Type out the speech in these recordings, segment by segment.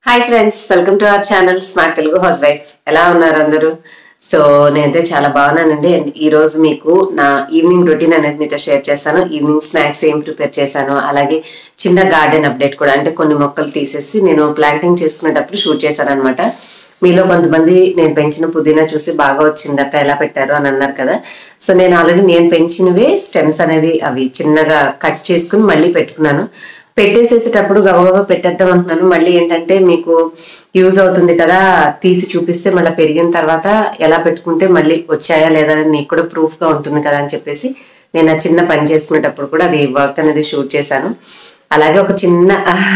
hi friends welcome to our channel smart Telugu housewife ఎలా ఉన్నారు అందరూ సో నేనైతే చాలా బాగున్నానండి అండ్ ఈ రోజు మీకు నా ఈవినింగ్ రొటీన్ అనేది మీతో షేర్ చేస్తాను ఈవినింగ్ స్నాక్స్ ఏం ప్రిపేర్ చేశాను అలాగే చిన్న గార్డెన్ అప్డేట్ కూడా అంటే కొన్ని మొక్కలు తీసేసి నేను ప్లాంటింగ్ చేసుకునేటప్పుడు షూట్ చేశాను అనమాట మీలో కొంతమంది నేను పెంచిన పుదీనా చూసి బాగా వచ్చింది అక్క ఎలా పెట్టారు అని అన్నారు కదా సో నేను ఆల్రెడీ నేను పెంచినవే స్టెమ్స్ అనేవి అవి చిన్నగా కట్ చేసుకుని మళ్ళీ పెట్టుకున్నాను పెట్టేసేసేటప్పుడు గబగబా పెట్టేద్దాం అంటున్నాను మళ్ళీ ఏంటంటే మీకు యూజ్ అవుతుంది కదా తీసి చూపిస్తే మళ్ళీ పెరిగిన తర్వాత ఎలా పెట్టుకుంటే మళ్ళీ వచ్చాయా లేదా అని మీకు కూడా proof గా ఉంటుంది కదా అని చెప్పేసి నేను ఆ చిన్న పని చేసుకునేటప్పుడు కూడా అది వర్క్ అనేది షూట్ చేశాను అలాగే ఒక చిన్న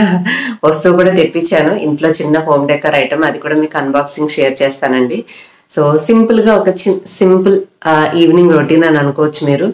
వస్తువు కూడా తెప్పించాను ఇంట్లో చిన్న హోమ్ డెకర్ ఐటమ్ అది కూడా మీకు అన్బాక్సింగ్ షేర్ చేస్తానండి సో సింపుల్ గా ఒక చిన్న సింపుల్ ఈవినింగ్ రొటీన్ అని అనుకోవచ్చు మీరు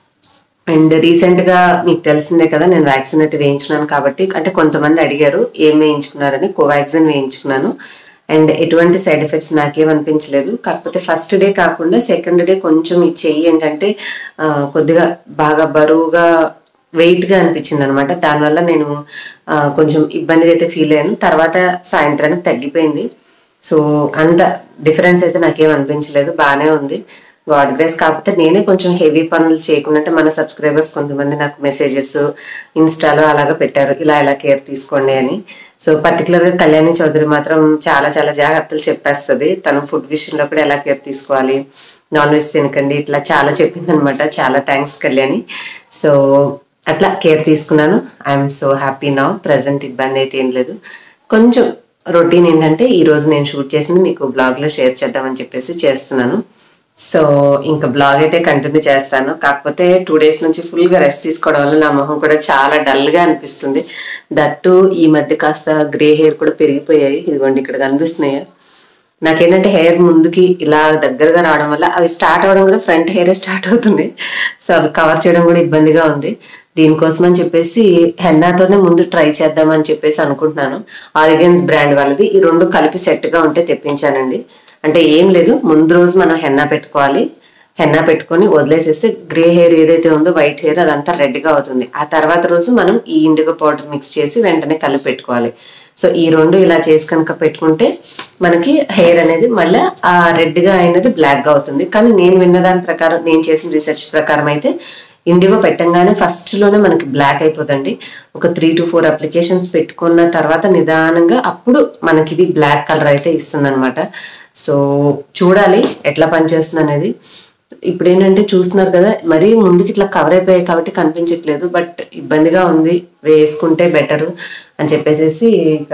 అండ్ రీసెంట్ గా మీకు తెలిసిందే కదా నేను వ్యాక్సిన్ అయితే వేయించుకున్నాను కాబట్టి అంటే కొంతమంది అడిగారు ఏం వేయించుకున్నారని కోవాక్సిన్ వేయించుకున్నాను అండ్ ఎటువంటి సైడ్ ఎఫెక్ట్స్ నాకేం అనిపించలేదు కాకపోతే ఫస్ట్ డే కాకుండా సెకండ్ డే కొంచెం ఈ చెయ్యి ఏంటంటే ఆ, కొద్దిగా బాగా బరువుగా వెయిట్ గా అనిపించింది అనమాట దానివల్ల నేను ఆ, కొంచెం ఇబ్బందిగా అయితే ఫీల్ అయ్యాను తర్వాత సాయంత్రానికి తగ్గిపోయింది సో అంత డిఫరెన్స్ అయితే నాకేం అనిపించలేదు బాగానే ఉంది గాడ్ గ్రేస్ కాకపోతే నేనే కొంచెం హెవీ పనులు చేయకుండా అంటే మన సబ్స్క్రైబర్స్ కొంతమంది నాకు మెసేజెస్ ఇన్స్టాలో అలాగా పెట్టారు ఇలా ఇలా కేర్ తీసుకోండి అని సో పర్టికులర్గా కళ్యాణి చౌదరి మాత్రం చాలా చాలా జాగ్రత్తలు చెప్పేస్తుంది తన ఫుడ్ విషయంలో కూడా ఎలా కేర్ తీసుకోవాలి నాన్ వెజ్ తినకండి ఇట్లా చాలా చెప్పింది అనమాట చాలా థ్యాంక్స్ కళ్యాణి సో అట్లా కేర్ తీసుకున్నాను I'm so happy now present ఇబ్బంది అయితే ఏం లేదు కొంచెం రొటీన్ ఏంటంటే ఈ రోజు నేను షూట్ చేసింది మీకు బ్లాగ్ లో షేర్ చేద్దామని చెప్పేసి చేస్తున్నాను సో ఇంకా బ్లాగ్ అయితే కంటిన్యూ చేస్తాను కాకపోతే టూ డేస్ నుంచి ఫుల్ గా రెస్ట్ తీసుకోవడం వల్ల నా మొహం కూడా చాలా డల్ గా అనిపిస్తుంది దట్టు ఈ మధ్య కాస్త గ్రే హెయిర్ కూడా పెరిగిపోయాయి ఇదిగోండి ఇక్కడ కనిపిస్తున్నాయి నాకేంటంటే హెయిర్ ముందుకి ఇలా దగ్గరగా రావడం వల్ల అవి స్టార్ట్ అవడం కూడా ఫ్రంట్ హెయిర్ స్టార్ట్ అవుతుంది సో అవి కవర్ చేయడం కూడా ఇబ్బందిగా ఉంది దీనికోసం అని చెప్పేసి హెన్నాతోనే ముందు ట్రై చేద్దామని చెప్పేసి అనుకుంటున్నాను ఆరిగన్స్ బ్రాండ్ వాళ్ళది ఈ రెండు కలిపి సెట్ గా ఉంటే తెప్పించానండి అంటే ఏం లేదు ముందు రోజు మనం హెన్నా పెట్టుకోవాలి హెన్నా పెట్టుకొని వదిలేసేస్తే గ్రే హెయిర్ ఏదైతే ఉందో వైట్ హెయిర్ అదంతా రెడ్ గా అవుతుంది ఆ తర్వాత రోజు మనం ఈ ఇండిగో పౌడర్ మిక్స్ చేసి వెంటనే కలిపి పెట్టుకోవాలి సో ఈ రెండు ఇలా చేసి కనుక పెట్టుకుంటే మనకి హెయిర్ అనేది మళ్ళీ ఆ రెడ్ గా అయినది బ్లాక్ గా అవుతుంది కానీ నేను విన్న దాని ప్రకారం నేను చేసిన రీసెర్చ్ ప్రకారం అయితే ఇండిగో పెట్టంగానే ఫస్ట్ లోనే మనకి బ్లాక్ అయిపోతుంది ఒక త్రీ టు ఫోర్ అప్లికేషన్స్ పెట్టుకున్న తర్వాత నిదానంగా అప్పుడు మనకి ఇది బ్లాక్ కలర్ అయితే ఇస్తుంది అనమాట సో చూడాలి ఎట్లా పనిచేస్తుంది అనేది ఇప్పుడు ఏంటంటే చూస్తున్నారు కదా మరీ ముందుకి ఇట్లా కవర్ అయిపోయాయి కాబట్టి కనిపించట్లేదు బట్ ఇబ్బందిగా ఉంది వేసుకుంటే బెటర్ అని చెప్పేసి ఇక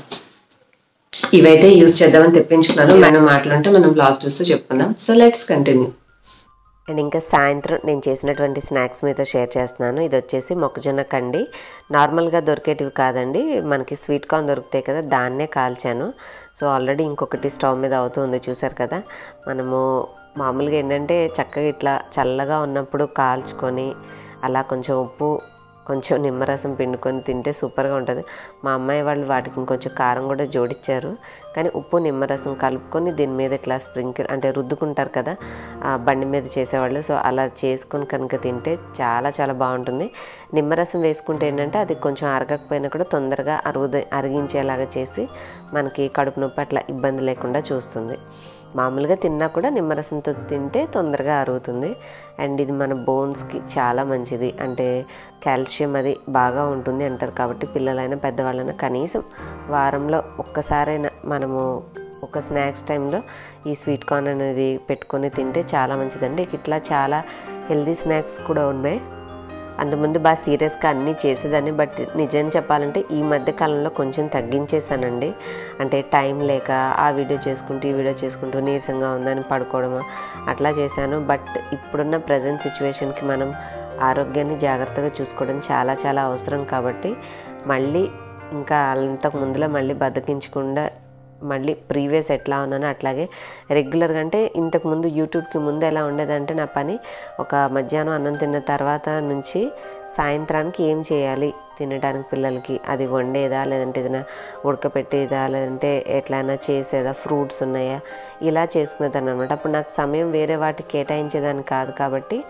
ఇవైతే యూస్ చేద్దామని తెప్పించుకున్నాను మనం మాట్లాడుంటే మనం బ్లాగ్ చూస్తూ చెప్పుకుందాం సో లెట్స్ కంటిన్యూ అండ్ ఇంకా సాయంత్రం నేను చేసినటువంటి స్నాక్స్ మీతో షేర్ చేస్తున్నాను ఇది వచ్చేసి మొక్కజొన్న కండి నార్మల్గా దొరికేటివి కాదండి మనకి స్వీట్ కార్న్ దొరుకుతాయి కదా దాన్నే కాల్చాను సో ఆల్రెడీ ఇంకొకటి స్టవ్ మీద అవుతుంది చూసారు కదా మనము మామూలుగా ఏంటంటే చక్కగా ఇట్లా చల్లగా ఉన్నప్పుడు కాల్చుకొని అలా కొంచెం ఉప్పు కొంచెం నిమ్మరసం పిండుకొని తింటే సూపర్గా ఉంటుంది మా అమ్మాయి వాళ్ళు వాటికి ఇంకొంచెం కారం కూడా జోడించారు కానీ ఉప్పు నిమ్మరసం కలుపుకొని దీని మీద ఇట్లా స్ప్రింకిల్ అంటే రుద్దుకుంటారు కదా ఆ బండి మీద చేసేవాళ్ళు సో అలా చేసుకొని కనుక తింటే చాలా చాలా బాగుంటుంది నిమ్మరసం వేసుకుంటే ఏంటంటే అది కొంచెం అరగకపోయినా కూడా తొందరగా అరుగు అరిగించేలాగా చేసి మనకి కడుపు నొప్పి అట్లా ఇబ్బంది లేకుండా చూస్తుంది మామూలుగా తిన్నా కూడా నిమ్మరసంతో తింటే తొందరగా అరుగుతుంది అండ్ ఇది మన బోన్స్కి చాలా మంచిది అంటే కాల్షియం అది బాగా ఉంటుంది అంటారు కాబట్టి పిల్లలైనా పెద్దవాళ్ళైనా కనీసం వారంలో ఒక్కసారైనా మనము ఒక స్నాక్స్ టైంలో ఈ స్వీట్ కార్న్ అనేది పెట్టుకొని తింటే చాలా మంచిదండి ఇట్లా చాలా హెల్దీ స్నాక్స్ కూడా ఉన్నాయి అంతకుముందు బాగా సీరియస్గా అన్నీ చేసేదాన్ని బట్ నిజం చెప్పాలంటే ఈ మధ్య కాలంలో కొంచెం తగ్గించేసానండి అంటే టైం లేక ఆ వీడియో చేసుకుంటూ ఈ వీడియో చేసుకుంటూ నీరసంగా ఉందని పడుకోవడము అట్లా చేశాను బట్ ఇప్పుడున్న ప్రజెంట్ సిచ్యువేషన్కి మనం ఆరోగ్యాన్ని జాగ్రత్తగా చూసుకోవడం చాలా చాలా అవసరం కాబట్టి మళ్ళీ ఇంకా అంతకు ముందులో మళ్ళీ బద్దకించకుండా మళ్ళీ ప్రీవియస్ ఎట్లా ఉన్నానో అట్లాగే రెగ్యులర్గా అంటే ఇంతకు ముందు యూట్యూబ్కి ముందు ఎలా ఉండేదంటే నా పని ఒక మధ్యాహ్నం అన్నం తిన్న తర్వాత నుంచి సాయంత్రానికి ఏం చేయాలి తినడానికి పిల్లలకి అది వండేదా లేదంటే ఏదైనా ఉడకపెట్టేదా లేదంటే ఎట్లయినా చేసేదా ఫ్రూట్స్ ఉన్నాయా ఇలా చేసుకునేదాన్ని అనమాట అప్పుడు నాకు సమయం వేరే వాటికి కేటాయించేదాన్ని కాదు కాబట్టి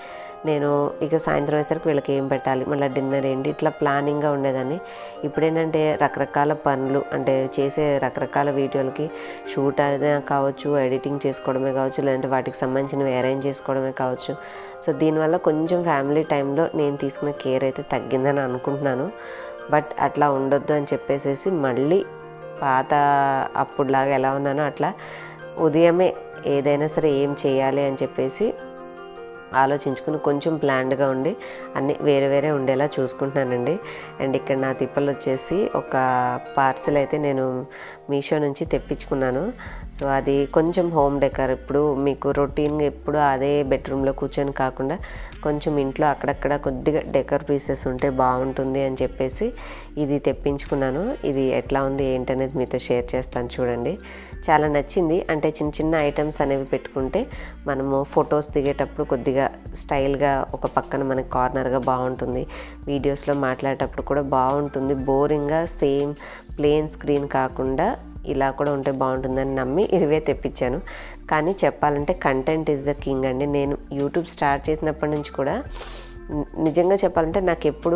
నేను ఇక సాయంత్రం అయ్యేసరికి వీళ్ళకి ఏం పెట్టాలి మళ్ళీ డిన్నర్ ఏంటి ఇట్లా ప్లానింగ్గా ఉండేదాన్ని ఇప్పుడు ఏంటంటే రకరకాల పనులు అంటే చేసే రకరకాల వీడియోలకి షూట్ అయినా కావచ్చు ఎడిటింగ్ చేసుకోవడమే కావచ్చు లేదంటే వాటికి సంబంధించినవి అరేంజ్ చేసుకోవడమే కావచ్చు సో దీనివల్ల కొంచెం ఫ్యామిలీ టైంలో నేను తీసుకున్న కేర్ అయితే తగ్గిందని అనుకుంటున్నాను బట్ అట్లా ఉండొద్దు అని చెప్పేసేసి మళ్ళీ పాత అప్పుడులాగా ఎలా ఉన్నానో అట్లా ఉదయమే ఏదైనా సరే ఏం చేయాలి అని చెప్పేసి ఆలోచించుకుని కొంచెం ప్లాన్డ్గా ఉండి అన్నీ వేరే వేరే ఉండేలా చూసుకుంటున్నానండి అండ్ ఇక్కడ నా తిప్పలు వచ్చేసి ఒక పార్సిల్ అయితే నేను మీషో నుంచి తెప్పించుకున్నాను సో అది కొంచెం హోమ్ డెకర్ ఇప్పుడు మీకు రొటీన్గా ఎప్పుడు అదే బెడ్రూమ్లో కూర్చొని కాకుండా కొంచెం ఇంట్లో అక్కడక్కడ కొద్దిగా డెకర్ పీసెస్ ఉంటే బాగుంటుంది అని చెప్పేసి ఇది తెప్పించుకున్నాను ఇది ఎట్లా ఉంది ఏంటనేది మీతో షేర్ చేస్తాను చూడండి చాలా నచ్చింది అంటే చిన్న చిన్న ఐటమ్స్ అనేవి పెట్టుకుంటే మనము ఫొటోస్ దిగేటప్పుడు కొద్దిగా స్టైల్గా ఒక పక్కన మనకి కార్నర్గా బాగుంటుంది వీడియోస్లో మాట్లాడేటప్పుడు కూడా బాగుంటుంది బోరింగ్గా సేమ్ ప్లేన్ స్క్రీన్ కాకుండా ఇలా కూడా ఉంటే బాగుంటుందని నమ్మి ఇవే తెప్పించాను కానీ చెప్పాలంటే కంటెంట్ ఈజ్ ద కింగ్ అండి నేను యూట్యూబ్ స్టార్ట్ చేసినప్పటి నుంచి కూడా ని- నిజంగా చెప్పాలంటే నాకు ఎప్పుడు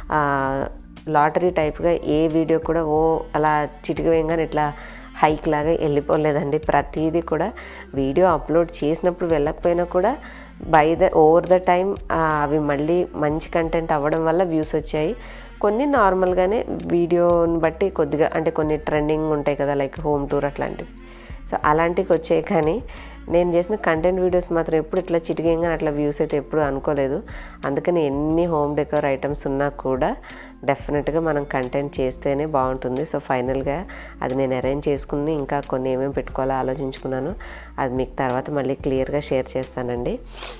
లాటరీ టైప్గా ఏ వీడియో కూడా ఓ అలా చిటికి వేయంగానే ఇట్లా హైక్ లాగా వెళ్ళిపోలేదండి ప్రతిదీ కూడా వీడియో అప్లోడ్ చేసినప్పుడు వెళ్ళకపోయినా కూడా by the over the time అవి మళ్ళీ మంచి కంటెంట్ అవ్వడం వల్ల వ్యూస్ వచ్చాయి కొన్ని నార్మల్గానే వీడియోని బట్టి కొద్దిగా అంటే కొన్ని ట్రెండింగ్ ఉంటాయి కదా లైక్ హోమ్ టూర్ అట్లాంటివి సో అలాంటివి వచ్చాయి కానీ నేను చేసిన కంటెంట్ వీడియోస్ మాత్రం ఎప్పుడు ఇట్లా చిటికేయంగా అట్లా వ్యూస్ అయితే ఎప్పుడు అనుకోలేదు అందుకని ఎన్ని హోమ్ డెకర్ ఐటమ్స్ ఉన్నా కూడా డెఫినెట్గా మనం కంటెంట్ చేస్తేనే బాగుంటుంది సో ఫైనల్గా అది నేను అరేంజ్ చేసుకుని ఇంకా కొన్ని ఏమేమి పెట్టుకోవాలో ఆలోచించుకున్నాను అది మీకు తర్వాత మళ్ళీ క్లియర్గా షేర్ చేస్తానండి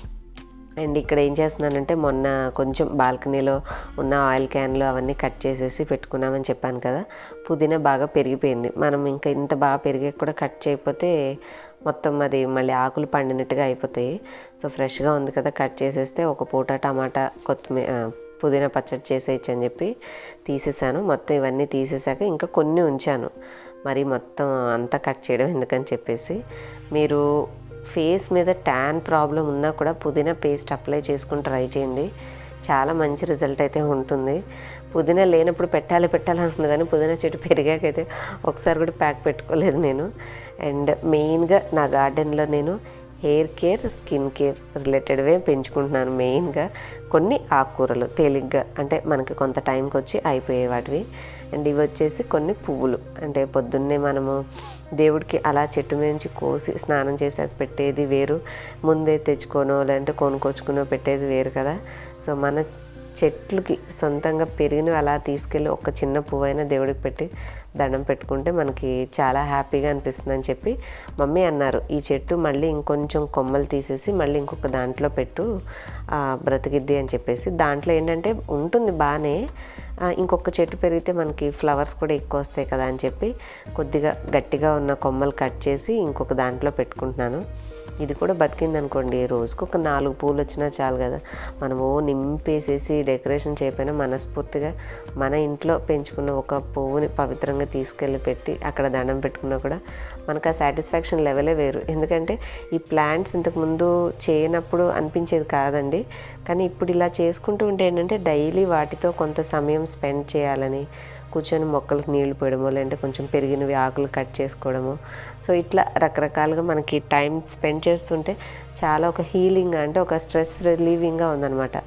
అండ్ ఇక్కడ ఏం చేస్తున్నానంటే మొన్న కొంచెం బాల్కనీలో ఉన్న ఆయిల్ క్యాన్లు అవన్నీ కట్ చేసేసి పెట్టుకున్నామని చెప్పాను కదా పుదీనా బాగా పెరిగిపోయింది మనం ఇంకా ఇంత బాగా పెరిగే కూడా కట్ చేయకపోతే మొత్తం అది మళ్ళీ ఆకులు పండినట్టుగా అయిపోతాయి సో ఫ్రెష్గా ఉంది కదా కట్ చేసేస్తే ఒక పూట టమాటా కొత్తిమీర పుదీనా పచ్చడి చేసేయచ్చు అని చెప్పి తీసేసాను మొత్తం ఇవన్నీ తీసేసాక ఇంకా కొన్ని ఉంచాను మరి మొత్తం అంతా కట్ చేయడం ఎందుకని చెప్పేసి మీరు ఫేస్ మీద ట్యాన్ ప్రాబ్లం ఉన్నా కూడా పుదీనా పేస్ట్ అప్లై చేసుకుని ట్రై చేయండి చాలా మంచి రిజల్ట్ అయితే ఉంటుంది పుదీనా లేనప్పుడు పెట్టాలి పెట్టాలి అనుకున్నా కానీ పుదీనా చెట్టు పెరిగాకైతే ఒకసారి కూడా ప్యాక్ పెట్టుకోలేదు నేను అండ్ మెయిన్గా నా గార్డెన్లో నేను హెయిర్ కేర్ స్కిన్ కేర్ రిలేటెడ్వే పెంచుకుంటున్నాను మెయిన్గా కొన్ని ఆకుకూరలు తేలిగ్గా అంటే మనకి కొంత టైంకి వచ్చి అయిపోయే వాటివి అండ్ ఇవి వచ్చేసి కొన్ని పువ్వులు అంటే పొద్దున్నే మనము దేవుడికి అలా చెట్టు మీద నుంచి కోసి స్నానం చేసాక పెట్టేది వేరు ముందే తెచ్చుకోనో లేదంటే కొనుక్కొచ్చుకునో పెట్టేది వేరు కదా సో మన చెట్లకి సొంతంగా పెరిగినవి అలా తీసుకెళ్ళి ఒక చిన్న పువ్వైనా దేవుడికి పెట్టి దండం పెట్టుకుంటే మనకి చాలా హ్యాపీగా అనిపిస్తుంది అని చెప్పి మమ్మీ అన్నారు ఈ చెట్టు మళ్ళీ ఇంకొంచెం కొమ్మలు తీసేసి మళ్ళీ ఇంకొక దాంట్లో పెట్టు ఆ, బ్రతికిద్ది అని చెప్పేసి దాంట్లో ఏంటంటే ఉంటుంది బాగానే ఆ, ఇంకొక చెట్టు పెరిగితే మనకి ఫ్లవర్స్ కూడా ఎక్కువ వస్తాయి కదా అని చెప్పి కొద్దిగా గట్టిగా ఉన్న కొమ్మలు కట్ చేసి ఇంకొక దాంట్లో పెట్టుకుంటున్నాను ఇది కూడా బతికింది అనుకోండి రోజుకు ఒక నాలుగు పూలు వచ్చినా చాలు కదా మనం ఓ నింపేసేసి డెకరేషన్ చేయకపోయినా మనస్ఫూర్తిగా మన ఇంట్లో పెంచుకున్న ఒక పువ్వుని పవిత్రంగా తీసుకెళ్ళి పెట్టి అక్కడ దండం పెట్టుకున్నా కూడా మనకు ఆ సాటిస్ఫాక్షన్ లెవెలే వేరు ఎందుకంటే ఈ ప్లాంట్స్ ఇంతకుముందు చేయనప్పుడు అనిపించేది కాదండి కానీ ఇప్పుడు ఇలా చేసుకుంటూ ఉంటే ఏంటంటే డైలీ వాటితో కొంత సమయం స్పెండ్ చేయాలని కూర్చొని మొక్కలకు నీళ్లు పోయడమో లేదంటే కొంచెం పెరిగినవి ఆకులు కట్ చేసుకోవడము సో ఇట్లా రకరకాలుగా మనకి టైం స్పెండ్ చేస్తుంటే చాలా ఒక హీలింగ్ అంటే ఒక స్ట్రెస్ రిలీవింగ్గా ఉందన్నమాట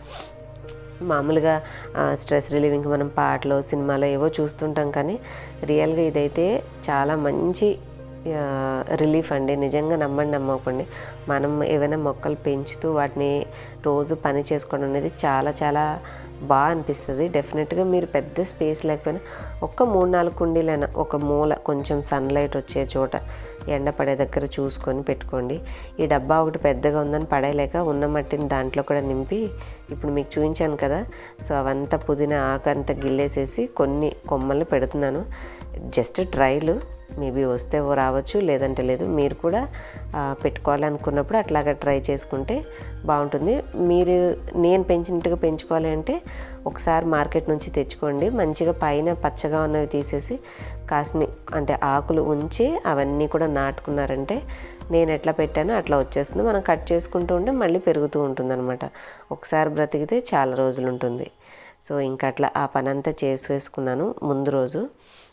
మామూలుగా ఆ, స్ట్రెస్ రిలీవింగ్ మనం పాటలు సినిమాలో ఏవో చూస్తుంటాం కానీ రియల్గా ఇదైతే చాలా మంచి ఆ, రిలీఫ్ అండి నిజంగా నమ్మండి నమ్మకండి మనం ఏవైనా మొక్కలు పెంచుతూ వాటిని రోజు పని చేసుకోవడం అనేది చాలా చాలా బాగా అనిపిస్తుంది డెఫినెట్గా మీరు పెద్ద స్పేస్ లేకపోయినా ఒక్క మూడు నాలుగు కుండీలైనా ఒక మూల కొంచెం సన్లైట్ వచ్చే చోట ఎండ పడే దగ్గర చూసుకొని పెట్టుకోండి ఈ డబ్బా ఒకటి పెద్దగా ఉందని పడేయలేక ఉన్న మట్టిని దాంట్లో కూడా నింపి ఇప్పుడు మీకు చూపించాను కదా సో అవంతా పుదీనా ఆకంతా గిల్లేసేసి కొన్ని కొమ్మల్ని పెడుతున్నాను జస్ట్ ట్రైలు మేబీ వస్తే ఓ రావచ్చు లేదంటే లేదు మీరు కూడా ఆ, పెట్టుకోవాలనుకున్నప్పుడు అట్లాగా ట్రై చేసుకుంటే బాగుంటుంది మీరు నేను పెంచినట్టుగా పెంచుకోవాలి అంటే ఒకసారి మార్కెట్ నుంచి తెచ్చుకోండి మంచిగా పైన పచ్చగా ఉన్నవి తీసేసి కాసిని అంటే ఆకులు ఉంచి అవన్నీ కూడా నాటుకున్నారంటే నేను ఎట్లా పెట్టానో అట్లా వచ్చేస్తుంది మనం కట్ చేసుకుంటూ ఉంటే మళ్ళీ పెరుగుతూ ఉంటుంది అనమాట ఒకసారి బ్రతికితే చాలా రోజులు ఉంటుంది సో ఇంకా అట్లా ఆ పని అంతా చేసేసుకున్నాను ముందు రోజు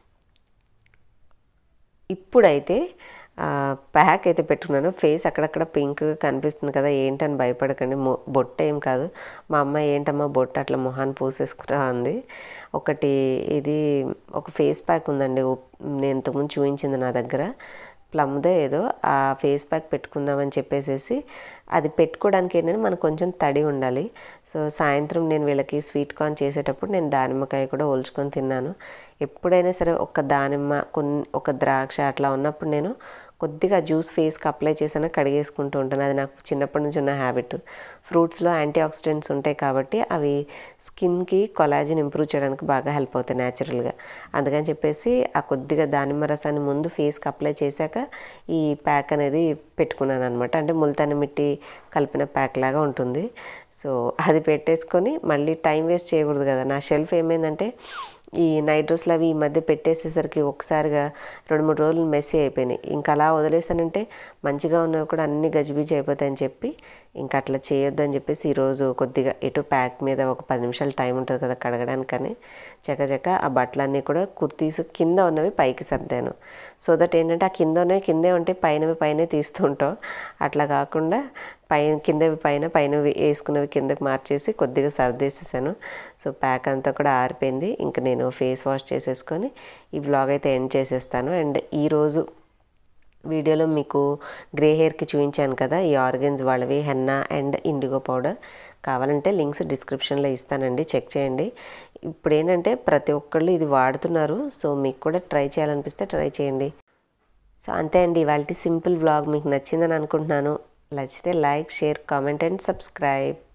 ఇప్పుడైతే ప్యాక్ అయితే పెట్టుకున్నాను ఫేస్ అక్కడక్కడ పింక్ కనిపిస్తుంది కదా ఏంటని భయపడకండి మొ బొట్ట ఏం కాదు మా అమ్మ ఏంటమ్మా బొట్ట అట్లా మొహాన్ని పూసేసుకుంటా ఉంది ఒకటి ఇది ఒక ఫేస్ ప్యాక్ ఉందండి నేను ఇంతకుముందు చూపించింది నా దగ్గర ప్లమ్దే ఏదో ఆ ఫేస్ ప్యాక్ పెట్టుకుందామని చెప్పేసేసి అది పెట్టుకోవడానికి ఏంటంటే మనకు కొంచెం తడి ఉండాలి సో సాయంత్రం నేను వీళ్ళకి స్వీట్ కార్న్ చేసేటప్పుడు నేను దానిమ్మకాయ కూడా ఒలుచుకొని తిన్నాను ఎప్పుడైనా సరే ఒక దానిమ్మ కొన్ని ఒక ద్రాక్ష అట్లా ఉన్నప్పుడు నేను కొద్దిగా జ్యూస్ ఫేస్కి అప్లై చేసాను కడిగేసుకుంటూ ఉంటాను అది నాకు చిన్నప్పటి నుంచి ఉన్న హ్యాబిట్ ఫ్రూట్స్లో యాంటీ ఆక్సిడెంట్స్ ఉంటాయి కాబట్టి అవి స్కిన్కి కొలాజిన్ ఇంప్రూవ్ చేయడానికి బాగా హెల్ప్ అవుతాయి న్యాచురల్గా అందుకని చెప్పేసి ఆ కొద్దిగా దానిమ్మ రసాన్ని ముందు ఫేస్కి అప్లై చేశాక ఈ ప్యాక్ అనేది పెట్టుకున్నాను అనమాట అంటే ముల్తాని మిట్టి కలిపిన ప్యాక్ లాగా ఉంటుంది సో అది పెట్టేసుకొని మళ్ళీ టైం వేస్ట్ చేయకూడదు కదా నా షెల్ఫ్ ఏమైందంటే ఈ నైట్ డ్రెస్లు అవి ఈ మధ్య పెట్టేసేసరికి ఒకసారిగా రెండు మూడు రోజులు మెస్సీ అయిపోయినాయి ఇంకా అలా వదిలేసానంటే మంచిగా ఉన్నవి కూడా అన్ని గజిబిజి అయిపోతాయని చెప్పి ఇంకా అట్లా చేయొద్దని చెప్పేసి ఈరోజు కొద్దిగా ఎటు ప్యాక్ మీద ఒక పది నిమిషాలు టైం ఉంటుంది కదా కడగడానికని చకచక ఆ బట్టలన్నీ కూడా కుర్తీస్ కింద ఉన్నవి పైకి సర్దాను సో దట్ ఏంటంటే ఆ కింద ఉన్నవి కిందే ఉంటే పైనవి పైనే తీస్తుంటాం అట్లా కాకుండా పైన కిందవి పైన పైనవి వేసుకున్నవి కిందకి మార్చేసి కొద్దిగా సర్దేసేసాను సో ప్యాక్ అంతా కూడా ఆరిపోయింది ఇంకా నేను ఫేస్ వాష్ చేసేసుకొని ఈ వ్లాగ్ అయితే ఎండ్ చేసేస్తాను అండ్ ఈరోజు వీడియోలో మీకు గ్రే హెయిర్కి చూపించాను కదా ఈ ఆర్గన్స్ వాళ్ళవి హెన్నా అండ్ ఇండిగో పౌడర్ కావాలంటే లింక్స్ డిస్క్రిప్షన్లో ఇస్తానండి చెక్ చేయండి ఇప్పుడు ఏంటంటే ప్రతి ఒక్కళ్ళు ఇది వాడుతున్నారు సో మీకు కూడా ట్రై చేయాలనిపిస్తే ట్రై చేయండి సో అంతే అండి ఇవాళ సింపుల్ వ్లాగ్ మీకు నచ్చిందని అనుకుంటున్నాను నచ్చితే like share comment and subscribe